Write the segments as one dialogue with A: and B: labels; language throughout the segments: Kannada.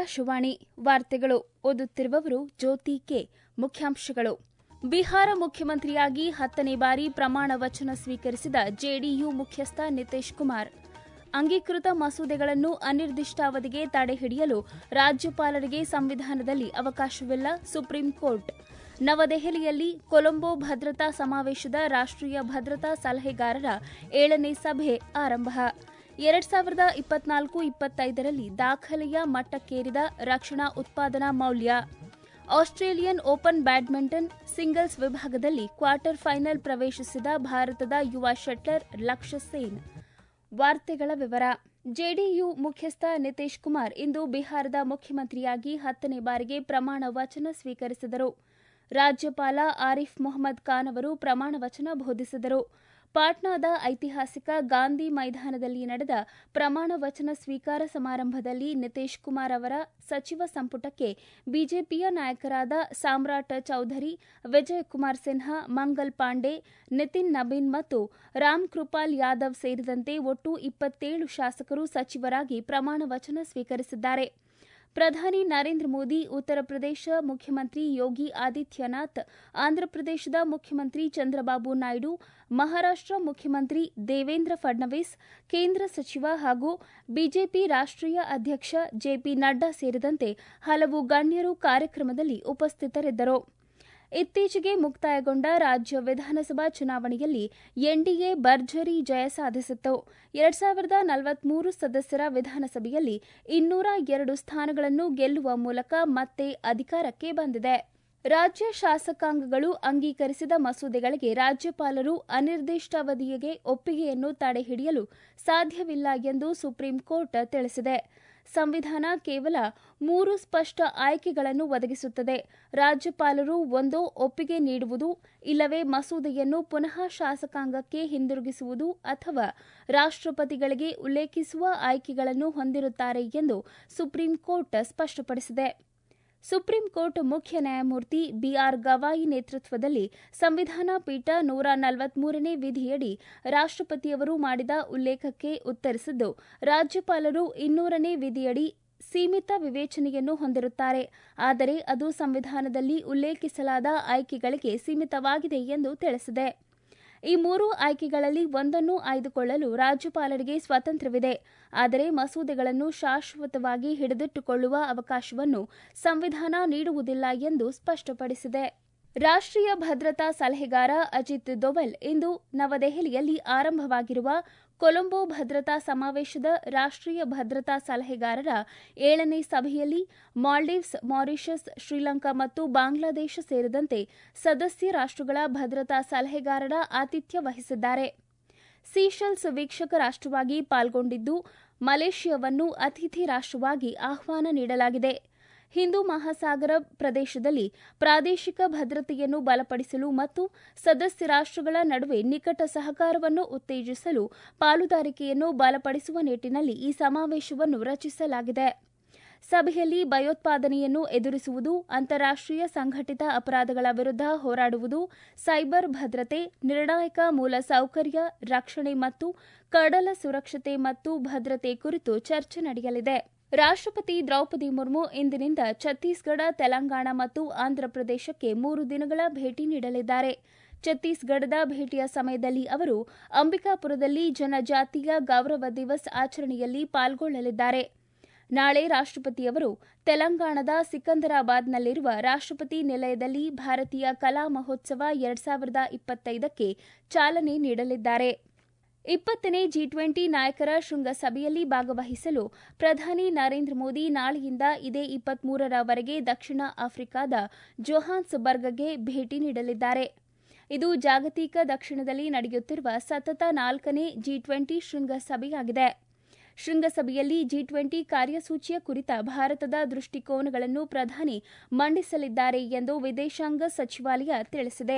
A: ಆಕಾಶವಾಣಿ ವಾರ್ತೆಗಳು ಓದುತ್ತಿರುವವರು ಜ್ಯೋತಿ ಕೆ ಮುಖ್ಯಾಂಶಗಳು ಬಿಹಾರ ಮುಖ್ಯಮಂತ್ರಿಯಾಗಿ ಹತ್ತನೇ ಬಾರಿ ಪ್ರಮಾಣ ವಚನ ಸ್ವೀಕರಿಸಿದ ಜೆಡಿಯು ಮುಖ್ಯಸ್ಥ ನಿತೀಶ್ ಕುಮಾರ್ ಅಂಗೀಕೃತ ಮಸೂದೆಗಳನ್ನು ಅನಿರ್ದಿಷ್ಟಾವಧಿಗೆ ತಡೆಹಿಡಿಯಲು ರಾಜ್ಯಪಾಲರಿಗೆ ಸಂವಿಧಾನದಲ್ಲಿ ಅವಕಾಶವಿಲ್ಲ ಸುಪ್ರೀಂ ಕೋರ್ಟ್ ನವದೆಹಲಿಯಲ್ಲಿ ಕೊಲಂಬೋ ಭದ್ರತಾ ಸಮಾವೇಶದ ರಾಷ್ಟ್ರೀಯ ಭದ್ರತಾ ಸಲಹೆಗಾರರ ಏಳನೇ ಸಭೆ ಆರಂಭ ಎರಡ್ ಸಾವಿರದ ಇಪ್ಪತ್ನಾಲ್ಕು ಇಪ್ಪತ್ತೈದರಲ್ಲಿ ದಾಖಲೆಯ ಮಟ್ಟಕ್ಕೇರಿದ ರಕ್ಷಣಾ ಉತ್ಪಾದನಾ ಮೌಲ್ಯ ಆಸ್ಟ್ರೇಲಿಯನ್ ಓಪನ್ ಬ್ಯಾಡ್ಮಿಂಟನ್ ಸಿಂಗಲ್ಸ್ ವಿಭಾಗದಲ್ಲಿ ಕ್ವಾರ್ಟರ್ ಫೈನಲ್ ಪ್ರವೇಶಿಸಿದ ಭಾರತದ ಯುವ ಶಟ್ಲರ್ ಲಕ್ಷ್ಯ ಸೇನ್ ವಾರ್ತೆಗಳ ವಿವರ ಜೆಡಿಯು ಮುಖ್ಯಸ್ಥ ನಿತೀಶ್ ಕುಮಾರ್ ಇಂದು ಬಿಹಾರದ ಮುಖ್ಯಮಂತ್ರಿಯಾಗಿ ಹತ್ತನೇ ಬಾರಿಗೆ ಪ್ರಮಾಣ ವಚನ ಸ್ವೀಕರಿಸಿದರು ರಾಜ್ಯಪಾಲ ಆರಿಫ್ ಮೊಹಮ್ಮದ್ ಖಾನ್ ಅವರು ಪ್ರಮಾಣ ವಚನ ಬೋಧಿಸಿದರು ಪಾಟ್ನಾದ ಐತಿಹಾಸಿಕ ಗಾಂಧಿ ಮೈದಾನದಲ್ಲಿ ನಡೆದ ಪ್ರಮಾಣ ವಚನ ಸ್ವೀಕಾರ ಸಮಾರಂಭದಲ್ಲಿ ನಿತೀಶ್ ಕುಮಾರ್ ಅವರ ಸಚಿವ ಸಂಪುಟಕ್ಕೆ ಬಿಜೆಪಿಯ ನಾಯಕರಾದ ಸಾಮ್ರಾಟ್ ಚೌಧರಿ ವಿಜಯ್ ಕುಮಾರ್ ಸಿನ್ಹಾ ಮಂಗಲ್ ಪಾಂಡೆ ನಿತಿನ್ ನಬೀನ್ ಮತ್ತು ರಾಮ್ ಕೃಪಾಲ್ ಯಾದವ್ ಸೇರಿದಂತೆ ಒಟ್ಟು ಇಪ್ಪತ್ತೇಳು ಶಾಸಕರು ಸಚಿವರಾಗಿ ಪ್ರಮಾಣ ವಚನ ಸ್ವೀಕರಿಸಿದ್ದಾರೆ ಪ್ರಧಾನಿ ನರೇಂದ್ರ ಮೋದಿ ಉತ್ತರ ಪ್ರದೇಶ ಮುಖ್ಯಮಂತ್ರಿ ಯೋಗಿ ಆದಿತ್ಯನಾಥ್ ಆಂಧ್ರಪ್ರದೇಶದ ಮುಖ್ಯಮಂತ್ರಿ ಚಂದ್ರಬಾಬು ನಾಯ್ಡು ಮಹಾರಾಷ್ಟ ಮುಖ್ಯಮಂತ್ರಿ ದೇವೇಂದ್ರ ಫಡ್ನವೀಸ್ ಕೇಂದ್ರ ಸಚಿವ ಹಾಗೂ ಬಿಜೆಪಿ ರಾಷ್ಟ್ರೀಯ ಅಧ್ಯಕ್ಷ ಜೆಪಿ ನಡ್ಡಾ ಸೇರಿದಂತೆ ಹಲವು ಗಣ್ಯರು ಕಾರ್ಯಕ್ರಮದಲ್ಲಿ ಉಪಸ್ಥಿತರಿದ್ದರು ಇತ್ತೀಚೆಗೆ ಮುಕ್ತಾಯಗೊಂಡ ರಾಜ್ಯ ವಿಧಾನಸಭಾ ಚುನಾವಣೆಯಲ್ಲಿ ಎನ್ಡಿಎ ಭರ್ಜರಿ ಜಯ ಸಾಧಿಸಿತ್ತು ಎರಡ್ ಸಾವಿರದ ನಲವತ್ಮೂರು ಸದಸ್ಯರ ವಿಧಾನಸಭೆಯಲ್ಲಿ ಇನ್ನೂರ ಎರಡು ಸ್ಥಾನಗಳನ್ನು ಗೆಲ್ಲುವ ಮೂಲಕ ಮತ್ತೆ ಅಧಿಕಾರಕ್ಕೆ ಬಂದಿದೆ ರಾಜ್ಯ ಶಾಸಕಾಂಗಗಳು ಅಂಗೀಕರಿಸಿದ ಮಸೂದೆಗಳಿಗೆ ರಾಜ್ಯಪಾಲರು ಅನಿರ್ದಿಷ್ಟಾವಧಿಗೆ ಒಪ್ಪಿಗೆಯನ್ನು ತಡೆಹಿಡಿಯಲು ಸಾಧ್ಯವಿಲ್ಲ ಎಂದು ಸುಪ್ರೀಂ ಕೋರ್ಟ್ ತಿಳಿಸಿದೆ ಸಂವಿಧಾನ ಕೇವಲ ಮೂರು ಸ್ಪಷ್ಟ ಆಯ್ಕೆಗಳನ್ನು ಒದಗಿಸುತ್ತದೆ ರಾಜ್ಯಪಾಲರು ಒಂದೋ ಒಪ್ಪಿಗೆ ನೀಡುವುದು ಇಲ್ಲವೇ ಮಸೂದೆಯನ್ನು ಪುನಃ ಶಾಸಕಾಂಗಕ್ಕೆ ಹಿಂದಿರುಗಿಸುವುದು ಅಥವಾ ರಾಷ್ಟ್ರಪತಿಗಳಿಗೆ ಉಲ್ಲೇಖಿಸುವ ಆಯ್ಕೆಗಳನ್ನು ಹೊಂದಿರುತ್ತಾರೆ ಎಂದು ಸುಪ್ರೀಂ ಕೋರ್ಟ್ ಸ್ಪಷ್ಟಪಡಿಸಿದೆ ಸುಪ್ರೀಂ ಕೋರ್ಟ್ ಮುಖ್ಯ ನ್ಯಾಯಮೂರ್ತಿ ಬಿಆರ್ ಗವಾಯಿ ನೇತೃತ್ವದಲ್ಲಿ ಸಂವಿಧಾನ ಪೀಠ ನೂರ ನಲವತ್ಮೂರನೇ ವಿಧಿಯಡಿ ರಾಷ್ಟ್ರಪತಿಯವರು ಮಾಡಿದ ಉಲ್ಲೇಖಕ್ಕೆ ಉತ್ತರಿಸಿದ್ದು ರಾಜ್ಯಪಾಲರು ಇನ್ನೂರನೇ ವಿಧಿಯಡಿ ಸೀಮಿತ ವಿವೇಚನೆಯನ್ನು ಹೊಂದಿರುತ್ತಾರೆ ಆದರೆ ಅದು ಸಂವಿಧಾನದಲ್ಲಿ ಉಲ್ಲೇಖಿಸಲಾದ ಆಯ್ಕೆಗಳಿಗೆ ಸೀಮಿತವಾಗಿದೆ ಎಂದು ತಿಳಿಸಿದೆ ಈ ಮೂರು ಆಯ್ಕೆಗಳಲ್ಲಿ ಒಂದನ್ನು ಆಯ್ದುಕೊಳ್ಳಲು ರಾಜ್ಯಪಾಲರಿಗೆ ಸ್ವಾತಂತ್ರ್ಯವಿದೆ ಆದರೆ ಮಸೂದೆಗಳನ್ನು ಶಾಶ್ವತವಾಗಿ ಹಿಡಿದಿಟ್ಟುಕೊಳ್ಳುವ ಅವಕಾಶವನ್ನು ಸಂವಿಧಾನ ನೀಡುವುದಿಲ್ಲ ಎಂದು ಸ್ಪಷ್ಟಪಡಿಸಿದೆ ರಾಷ್ಟ್ರೀಯ ಭದ್ರತಾ ಸಲಹೆಗಾರ ಅಜಿತ್ ದೋವಲ್ ಇಂದು ನವದೆಹಲಿಯಲ್ಲಿ ಆರಂಭವಾಗಿರುವ ಕೊಲಂಬೋ ಭದ್ರತಾ ಸಮಾವೇಶದ ರಾಷ್ಟ್ರೀಯ ಭದ್ರತಾ ಸಲಹೆಗಾರರ ಏಳನೇ ಸಭೆಯಲ್ಲಿ ಮಾಲ್ಡೀವ್ಸ್ ಮಾರಿಷಸ್ ಶ್ರೀಲಂಕಾ ಮತ್ತು ಬಾಂಗ್ಲಾದೇಶ ಸೇರಿದಂತೆ ಸದಸ್ಯ ರಾಷ್ಟ್ರಗಳ ಭದ್ರತಾ ಸಲಹೆಗಾರರ ಆತಿಥ್ಯ ವಹಿಸಿದ್ದಾರೆ ಸೀಶೆಲ್ಸ್ ವೀಕ್ಷಕ ರಾಷ್ಟ್ರವಾಗಿ ಪಾಲ್ಗೊಂಡಿದ್ದು ಮಲೇಷಿಯಾವನ್ನು ಅತಿಥಿ ರಾಷ್ಟ್ರವಾಗಿ ಆಹ್ವಾನ ನೀಡಲಾಗಿದೆ ಹಿಂದೂ ಮಹಾಸಾಗರ ಪ್ರದೇಶದಲ್ಲಿ ಪ್ರಾದೇಶಿಕ ಭದ್ರತೆಯನ್ನು ಬಲಪಡಿಸಲು ಮತ್ತು ಸದಸ್ಯ ರಾಷ್ಟ್ರಗಳ ನಡುವೆ ನಿಕಟ ಸಹಕಾರವನ್ನು ಉತ್ತೇಜಿಸಲು ಪಾಲುದಾರಿಕೆಯನ್ನು ಬಲಪಡಿಸುವ ನಿಟ್ಟಿನಲ್ಲಿ ಈ ಸಮಾವೇಶವನ್ನು ರಚಿಸಲಾಗಿದೆ ಸಭೆಯಲ್ಲಿ ಭಯೋತ್ಪಾದನೆಯನ್ನು ಎದುರಿಸುವುದು ಅಂತಾರಾಷ್ಟೀಯ ಸಂಘಟಿತ ಅಪರಾಧಗಳ ವಿರುದ್ಧ ಹೋರಾಡುವುದು ಸೈಬರ್ ಭದ್ರತೆ ನಿರ್ಣಾಯಕ ಮೂಲ ಸೌಕರ್ಯ ರಕ್ಷಣೆ ಮತ್ತು ಕಡಲ ಸುರಕ್ಷತೆ ಮತ್ತು ಭದ್ರತೆ ಕುರಿತು ಚರ್ಚೆ ನಡೆಯಲಿದೆ ರಾಷ್ಟ್ರಪತಿ ದ್ರೌಪದಿ ಮುರ್ಮು ಇಂದಿನಿಂದ ಛತ್ತೀಸ್ಗಢ ತೆಲಂಗಾಣ ಮತ್ತು ಆಂಧ್ರಪ್ರದೇಶಕ್ಕೆ ಮೂರು ದಿನಗಳ ಭೇಟಿ ನೀಡಲಿದ್ದಾರೆ ಛತ್ತೀಸ್ಗಢದ ಭೇಟಿಯ ಸಮಯದಲ್ಲಿ ಅವರು ಅಂಬಿಕಾಪುರದಲ್ಲಿ ಜನಜಾತೀಯ ಗೌರವ ದಿವಸ್ ಆಚರಣೆಯಲ್ಲಿ ಪಾಲ್ಗೊಳ್ಳಲಿದ್ದಾರೆ ನಾಳೆ ರಾಷ್ಟ್ರಪತಿಯವರು ತೆಲಂಗಾಣದ ಸಿಕಂದರಾಬಾದ್ನಲ್ಲಿರುವ ರಾಷ್ಟ್ರಪತಿ ನಿಲಯದಲ್ಲಿ ಭಾರತೀಯ ಕಲಾ ಮಹೋತ್ಸವ ಎರಡ್ ಸಾವಿರದ ಇಪ್ಪತ್ತೈದಕ್ಕೆ ಚಾಲನೆ ನೀಡಲಿದ್ದಾರೆ ಇಪ್ಪತ್ತನೇ ಜಿ ಟ್ವೆಂಟಿ ನಾಯಕರ ಶೃಂಗಸಭೆಯಲ್ಲಿ ಭಾಗವಹಿಸಲು ಪ್ರಧಾನಿ ನರೇಂದ್ರ ಮೋದಿ ನಾಳೆಯಿಂದ ಇದೇ ಇಪ್ಪತ್ಮೂರರವರೆಗೆ ದಕ್ಷಿಣ ಆಫ್ರಿಕಾದ ಜೊಹಾನ್ಸ್ಬರ್ಗ್ಗೆ ಭೇಟಿ ನೀಡಲಿದ್ದಾರೆ ಇದು ಜಾಗತಿಕ ದಕ್ಷಿಣದಲ್ಲಿ ನಡೆಯುತ್ತಿರುವ ಸತತ ನಾಲ್ಕನೇ ಜಿ ಟ್ವೆಂಟಿ ಶೃಂಗಸಭೆಯಾಗಿದೆ ಶೃಂಗಸಭೆಯಲ್ಲಿ ಜಿ ಟ್ವೆಂಟಿ ಕಾರ್ಯಸೂಚಿಯ ಕುರಿತ ಭಾರತದ ದೃಷ್ಟಿಕೋನಗಳನ್ನು ಪ್ರಧಾನಿ ಮಂಡಿಸಲಿದ್ದಾರೆ ಎಂದು ವಿದೇಶಾಂಗ ಸಚಿವಾಲಯ ತಿಳಿಸಿದೆ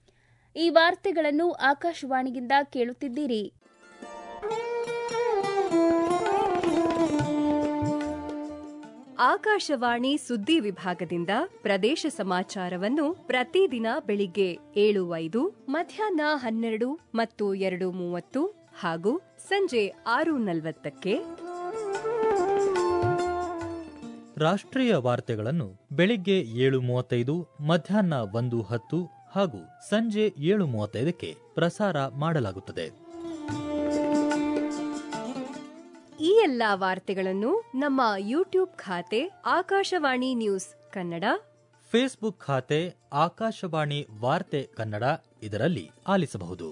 A: ಈ ವಾರ್ತೆಗಳನ್ನು ಆಕಾಶವಾಣಿಯಿಂದ ಕೇಳುತ್ತಿದ್ದೀರಿ
B: ಆಕಾಶವಾಣಿ ಸುದ್ದಿ ವಿಭಾಗದಿಂದ ಪ್ರದೇಶ ಸಮಾಚಾರವನ್ನು ಪ್ರತಿದಿನ ಬೆಳಿಗ್ಗೆ ಏಳು ಐದು ಮಧ್ಯಾಹ್ನ ಹನ್ನೆರಡು ಮತ್ತು ಎರಡು ಮೂವತ್ತು ಹಾಗೂ ಸಂಜೆ ಆರು ನಲವತ್ತಕ್ಕೆ
C: ರಾಷ್ಟ್ರೀಯ ವಾರ್ತೆಗಳನ್ನು ಬೆಳಿಗ್ಗೆ ಏಳು ಮೂವತ್ತೈದು ಮಧ್ಯಾಹ್ನ ಒಂದು ಹತ್ತು ಹಾಗೂ ಸಂಜೆ ಏಳು ಮೂವತ್ತೈದಕ್ಕೆ ಪ್ರಸಾರ ಮಾಡಲಾಗುತ್ತದೆ
B: ಈ ಎಲ್ಲಾ ವಾರ್ತೆಗಳನ್ನು ನಮ್ಮ ಯೂಟ್ಯೂಬ್ ಖಾತೆ ಆಕಾಶವಾಣಿ ನ್ಯೂಸ್ ಕನ್ನಡ
C: ಫೇಸ್ಬುಕ್ ಖಾತೆ ಆಕಾಶವಾಣಿ ವಾರ್ತೆ ಕನ್ನಡ ಇದರಲ್ಲಿ ಆಲಿಸಬಹುದು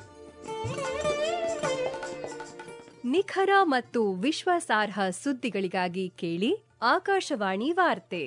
B: ನಿಖರ ಮತ್ತು ವಿಶ್ವಾಸಾರ್ಹ ಸುದ್ದಿಗಳಿಗಾಗಿ ಕೇಳಿ ಆಕಾಶವಾಣಿ ವಾರ್ತೆ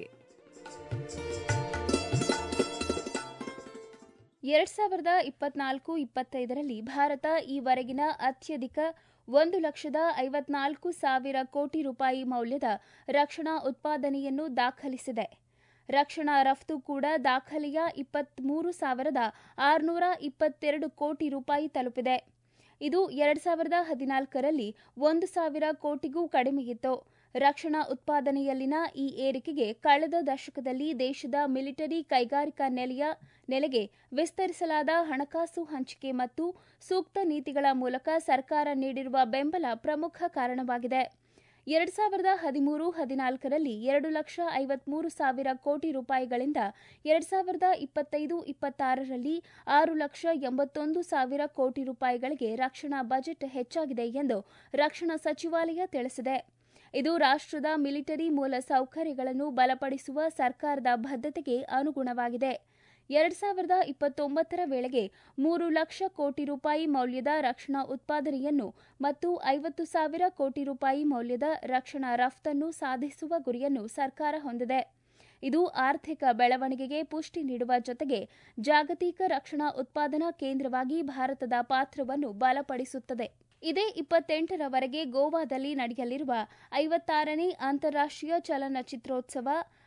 A: ಎರಡ್ ಸಾವಿರದ ಇಪ್ಪತ್ನಾಲ್ಕು ಇಪ್ಪತ್ತೈದರಲ್ಲಿ ಭಾರತ ಈವರೆಗಿನ ಅತ್ಯಧಿಕ ಒಂದು ಲಕ್ಷದ ಐವತ್ನಾಲ್ಕು ಸಾವಿರ ಕೋಟಿ ರೂಪಾಯಿ ಮೌಲ್ಯದ ರಕ್ಷಣಾ ಉತ್ಪಾದನೆಯನ್ನು ದಾಖಲಿಸಿದೆ ರಕ್ಷಣಾ ರಫ್ತು ಕೂಡ ದಾಖಲೆಯ ಇಪ್ಪತ್ಮೂರು ಸಾವಿರದ ಆರುನೂರ ಇಪ್ಪತ್ತೆರಡು ಕೋಟಿ ರೂಪಾಯಿ ತಲುಪಿದೆ ಇದು ಎರಡ್ ಸಾವಿರದ ಹದಿನಾಲ್ಕರಲ್ಲಿ ಒಂದು ಸಾವಿರ ಕೋಟಿಗೂ ಕಡಿಮೆಯಿತ್ತು ರಕ್ಷಣಾ ಉತ್ಪಾದನೆಯಲ್ಲಿನ ಈ ಏರಿಕೆಗೆ ಕಳೆದ ದಶಕದಲ್ಲಿ ದೇಶದ ಮಿಲಿಟರಿ ಕೈಗಾರಿಕಾ ನೆಲೆಯ ನೆಲೆಗೆ ವಿಸ್ತರಿಸಲಾದ ಹಣಕಾಸು ಹಂಚಿಕೆ ಮತ್ತು ಸೂಕ್ತ ನೀತಿಗಳ ಮೂಲಕ ಸರ್ಕಾರ ನೀಡಿರುವ ಬೆಂಬಲ ಪ್ರಮುಖ ಕಾರಣವಾಗಿದೆ ಎರಡ್ ಸಾವಿರದ ಹದಿಮೂರು ಹದಿನಾಲ್ಕರಲ್ಲಿ ಎರಡು ಲಕ್ಷ ಐವತ್ಮೂರು ಸಾವಿರ ಕೋಟಿ ರೂಪಾಯಿಗಳಿಂದ ಎರಡ್ ಸಾವಿರದ ಇಪ್ಪತ್ತೈದು ಇಪ್ಪತ್ತಾರರಲ್ಲಿ ಆರು ಲಕ್ಷ ಎಂಬತ್ತೊಂದು ಸಾವಿರ ಕೋಟಿ ರೂಪಾಯಿಗಳಿಗೆ ರಕ್ಷಣಾ ಬಜೆಟ್ ಹೆಚ್ಚಾಗಿದೆ ಎಂದು ರಕ್ಷಣಾ ಸಚಿವಾಲಯ ತಿಳಿಸಿದೆ ಇದು ರಾಷ್ಟ್ರದ ಮಿಲಿಟರಿ ಮೂಲ ಸೌಕರ್ಯಗಳನ್ನು ಬಲಪಡಿಸುವ ಸರ್ಕಾರದ ಬದ್ಧತೆಗೆ ಅನುಗುಣವಾಗಿದೆ ಎರಡ್ ಸಾವಿರದ ಇಪ್ಪತ್ತೊಂಬತ್ತರ ವೇಳೆಗೆ ಮೂರು ಲಕ್ಷ ಕೋಟಿ ರೂಪಾಯಿ ಮೌಲ್ಯದ ರಕ್ಷಣಾ ಉತ್ಪಾದನೆಯನ್ನು ಮತ್ತು ಐವತ್ತು ಸಾವಿರ ಕೋಟಿ ರೂಪಾಯಿ ಮೌಲ್ಯದ ರಕ್ಷಣಾ ರಫ್ತನ್ನು ಸಾಧಿಸುವ ಗುರಿಯನ್ನು ಸರ್ಕಾರ ಹೊಂದಿದೆ ಇದು ಆರ್ಥಿಕ ಬೆಳವಣಿಗೆಗೆ ಪುಷ್ಟಿ ನೀಡುವ ಜೊತೆಗೆ ಜಾಗತಿಕ ರಕ್ಷಣಾ ಉತ್ಪಾದನಾ ಕೇಂದ್ರವಾಗಿ ಭಾರತದ ಪಾತ್ರವನ್ನು ಬಲಪಡಿಸುತ್ತದೆ ಇದೇ ಇಪ್ಪತ್ತೆಂಟರವರೆಗೆ ಗೋವಾದಲ್ಲಿ ನಡೆಯಲಿರುವ ಐವತ್ತಾರನೇ ಅಂತಾರಾಷ್ಟ್ರೀಯ ಚಲನಚಿತ್ರೋತ್ಸವ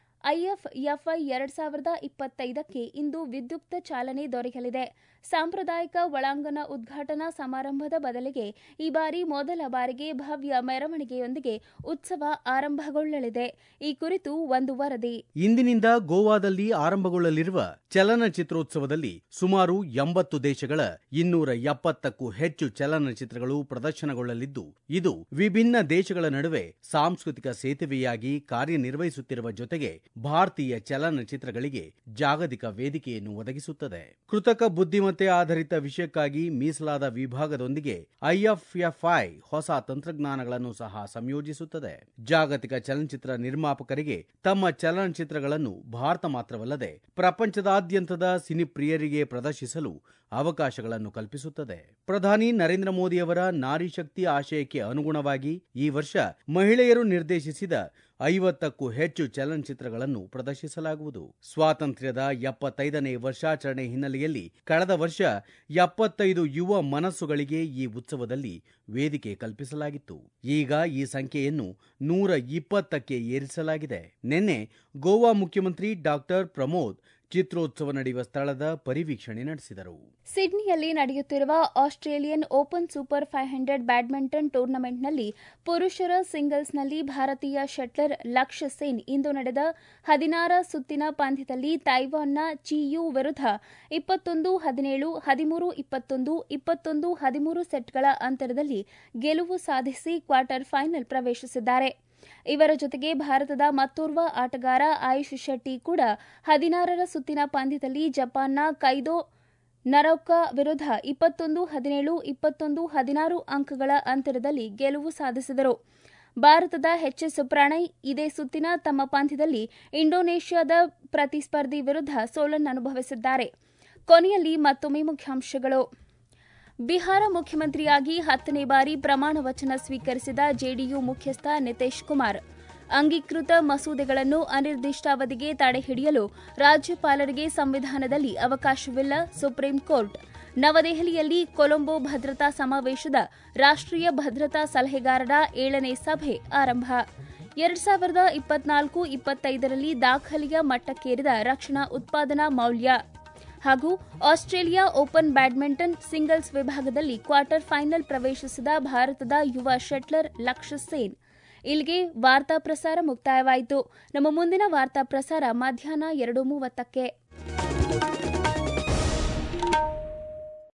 A: ಐಎಫ್ಎಫ್ಐ ಎರಡ್ ಸಾವಿರದ ಇಪ್ಪತ್ತೈದಕ್ಕೆ ಇಂದು ವಿದ್ಯುಕ್ತ ಚಾಲನೆ ದೊರೆಯಲಿದೆ ಸಾಂಪ್ರದಾಯಿಕ ಒಳಾಂಗಣ ಉದ್ಘಾಟನಾ ಸಮಾರಂಭದ ಬದಲಿಗೆ ಈ ಬಾರಿ ಮೊದಲ ಬಾರಿಗೆ ಭವ್ಯ ಮೆರವಣಿಗೆಯೊಂದಿಗೆ ಉತ್ಸವ ಆರಂಭಗೊಳ್ಳಲಿದೆ ಈ ಕುರಿತು ಒಂದು ವರದಿ
D: ಇಂದಿನಿಂದ ಗೋವಾದಲ್ಲಿ ಆರಂಭಗೊಳ್ಳಲಿರುವ ಚಲನಚಿತ್ರೋತ್ಸವದಲ್ಲಿ ಸುಮಾರು ಎಂಬತ್ತು ದೇಶಗಳ ಇನ್ನೂರ ಎಪ್ಪತ್ತಕ್ಕೂ ಹೆಚ್ಚು ಚಲನಚಿತ್ರಗಳು ಪ್ರದರ್ಶನಗೊಳ್ಳಲಿದ್ದು ಇದು ವಿಭಿನ್ನ ದೇಶಗಳ ನಡುವೆ ಸಾಂಸ್ಕೃತಿಕ ಸೇತುವೆಯಾಗಿ ಕಾರ್ಯನಿರ್ವಹಿಸುತ್ತಿರುವ ಜೊತೆಗೆ ಭಾರತೀಯ ಚಲನಚಿತ್ರಗಳಿಗೆ ಜಾಗತಿಕ ವೇದಿಕೆಯನ್ನು ಒದಗಿಸುತ್ತದೆ ಕೃತಕ ಬುದ್ಧಿಮತ್ತೆ ಆಧಾರಿತ ವಿಷಯಕ್ಕಾಗಿ ಮೀಸಲಾದ ವಿಭಾಗದೊಂದಿಗೆ ಐಎಫ್ಎಫ್ಐ ಹೊಸ ತಂತ್ರಜ್ಞಾನಗಳನ್ನು ಸಹ ಸಂಯೋಜಿಸುತ್ತದೆ ಜಾಗತಿಕ ಚಲನಚಿತ್ರ ನಿರ್ಮಾಪಕರಿಗೆ ತಮ್ಮ ಚಲನಚಿತ್ರಗಳನ್ನು ಭಾರತ ಮಾತ್ರವಲ್ಲದೆ ಪ್ರಪಂಚದಾದ್ಯಂತದ ಸಿನಿಪ್ರಿಯರಿಗೆ ಪ್ರದರ್ಶಿಸಲು ಅವಕಾಶಗಳನ್ನು ಕಲ್ಪಿಸುತ್ತದೆ ಪ್ರಧಾನಿ ನರೇಂದ್ರ ಮೋದಿಯವರ ನಾರಿ ಶಕ್ತಿ ಆಶಯಕ್ಕೆ ಅನುಗುಣವಾಗಿ ಈ ವರ್ಷ ಮಹಿಳೆಯರು ನಿರ್ದೇಶಿಸಿದ ಐವತ್ತಕ್ಕೂ ಹೆಚ್ಚು ಚಲನಚಿತ್ರಗಳನ್ನು ಪ್ರದರ್ಶಿಸಲಾಗುವುದು ಸ್ವಾತಂತ್ರ್ಯದ ಎಪ್ಪತ್ತೈದನೇ ವರ್ಷಾಚರಣೆ ಹಿನ್ನೆಲೆಯಲ್ಲಿ ಕಳೆದ ವರ್ಷ ಎಪ್ಪತ್ತೈದು ಯುವ ಮನಸ್ಸುಗಳಿಗೆ ಈ ಉತ್ಸವದಲ್ಲಿ ವೇದಿಕೆ ಕಲ್ಪಿಸಲಾಗಿತ್ತು ಈಗ ಈ ಸಂಖ್ಯೆಯನ್ನು ನೂರ ಇಪ್ಪತ್ತಕ್ಕೆ ಏರಿಸಲಾಗಿದೆ ನಿನ್ನೆ ಗೋವಾ ಮುಖ್ಯಮಂತ್ರಿ ಡಾಕ್ಟರ್ ಪ್ರಮೋದ್ ಚಿತ್ರೋತ್ಸವ ನಡೆಯುವ ಸ್ಥಳದ ಪರಿವೀಕ್ಷಣೆ ನಡೆಸಿದರು
A: ಸಿಡ್ನಿಯಲ್ಲಿ ನಡೆಯುತ್ತಿರುವ Australian Open super five hundred badminton ಟೂರ್ನಮೆಂಟ್ನಲ್ಲಿ ಪುರುಷರ ಸಿಂಗಲ್ಸ್ನಲ್ಲಿ ಭಾರತೀಯ ಶಟ್ಲರ್ ಲಕ್ಷ್ಯ ಸೇನ್ ಇಂದು ನಡೆದ ಹದಿನಾರ ಸುತ್ತಿನ ಪಂದ್ಯದಲ್ಲಿ ತೈವಾನ್ನ ಚಿಯು ವಿರುದ್ಧ ಇಪ್ಪತ್ತೊಂದು ಹದಿನೇಳು ಹದಿಮೂರು ಇಪ್ಪತ್ತೊಂದು ಇಪ್ಪತ್ತೊಂದು ಹದಿಮೂರು ಸೆಟ್ಗಳ ಅಂತರದಲ್ಲಿ ಗೆಲುವು ಸಾಧಿಸಿ ಕ್ವಾರ್ಟರ್ ಫೈನಲ್ ಪ್ರವೇಶಿಸಿದ್ದಾರೆ ಇವರ ಜೊತೆಗೆ ಭಾರತದ ಮತ್ತೋರ್ವ ಆಟಗಾರ ಆಯುಷ್ ಶೆಟ್ಟಿ ಕೂಡ ಹದಿನಾರರ ಸುತ್ತಿನ ಪಂದ್ಯದಲ್ಲಿ ಜಪಾನ್ನ ಕೈದೋ ನರೌಕಾ ವಿರುದ್ಧ ಇಪ್ಪತ್ತೊಂದು ಹದಿನೇಳು ಇಪ್ಪತ್ತೊಂದು ಹದಿನಾರು ಅಂಕಗಳ ಅಂತರದಲ್ಲಿ ಗೆಲುವು ಸಾಧಿಸಿದರು ಭಾರತದ ಎಚ್ಎಸ್ ಪ್ರಣಯ್ ಇದೇ ಸುತ್ತಿನ ತಮ್ಮ ಪಂದ್ಯದಲ್ಲಿ ಇಂಡೋನೇಷ್ಯಾದ ಪ್ರತಿಸ್ಪರ್ಧಿ ವಿರುದ್ಧ ಸೋಲನ್ನನುಭವಿಸಿದ್ದಾರೆ ಕೊನೆಯಲ್ಲಿ ಮತ್ತೊಮ್ಮೆ ಮುಖ್ಯಾಂಶಗಳು ಬಿಹಾರ ಮುಖ್ಯಮಂತ್ರಿಯಾಗಿ ಹತ್ತನೇ ಬಾರಿ ಪ್ರಮಾಣ ವಚನ ಸ್ವೀಕರಿಸಿದ ಜೆಡಿಯು ಮುಖ್ಯಸ್ಥ ನಿತೀಶ್ ಕುಮಾರ್ ಅಂಗೀಕೃತ ಮಸೂದೆಗಳನ್ನು ಅನಿರ್ದಿಷ್ಟಾವಧಿಗೆ ತಡೆಹಿಡಿಯಲು ರಾಜ್ಯಪಾಲರಿಗೆ ಸಂವಿಧಾನದಲ್ಲಿ ಅವಕಾಶವಿಲ್ಲ ಸುಪ್ರೀಂ ಕೋರ್ಟ್ ನವದೆಹಲಿಯಲ್ಲಿ ಕೊಲಂಬೋ ಭದ್ರತಾ ಸಮಾವೇಶದ ರಾಷ್ಟ್ರೀಯ ಭದ್ರತಾ ಸಲಹೆಗಾರರ ಏಳನೇ ಸಭೆ ಆರಂಭ ಎರಡ್ ಸಾವಿರದ ಇಪ್ಪತ್ನಾಲ್ಕು ಇಪ್ಪತ್ತೈದರಲ್ಲಿ ದಾಖಲೆಯ ಮಟ್ಟಕ್ಕೇರಿದ ರಕ್ಷಣಾ ಉತ್ಪಾದನಾ ಮೌಲ್ಯ ಹಾಗೂ ಆಸ್ಟ್ರೇಲಿಯಾ ಓಪನ್ ಬ್ಯಾಡ್ಮಿಂಟನ್ ಸಿಂಗಲ್ಸ್ ವಿಭಾಗದಲ್ಲಿ ಕ್ವಾರ್ಟರ್ ಫೈನಲ್ ಪ್ರವೇಶಿಸಿದ ಭಾರತದ ಯುವ ಶಟ್ಲರ್ ಲಕ್ಷ್ಯ ಸೇನ್ ಇಲ್ಲಿಗೆ ವಾರ್ತಾ ಪ್ರಸಾರ ಮುಕ್ತಾಯವಾಯಿತು ನಮ್ಮ ಮುಂದಿನ ವಾರ್ತಾ ಪ್ರಸಾರ ಮಧ್ಯಾಹ್ನ ಎರಡು ಮೂವತ್ತಕ್ಕೆ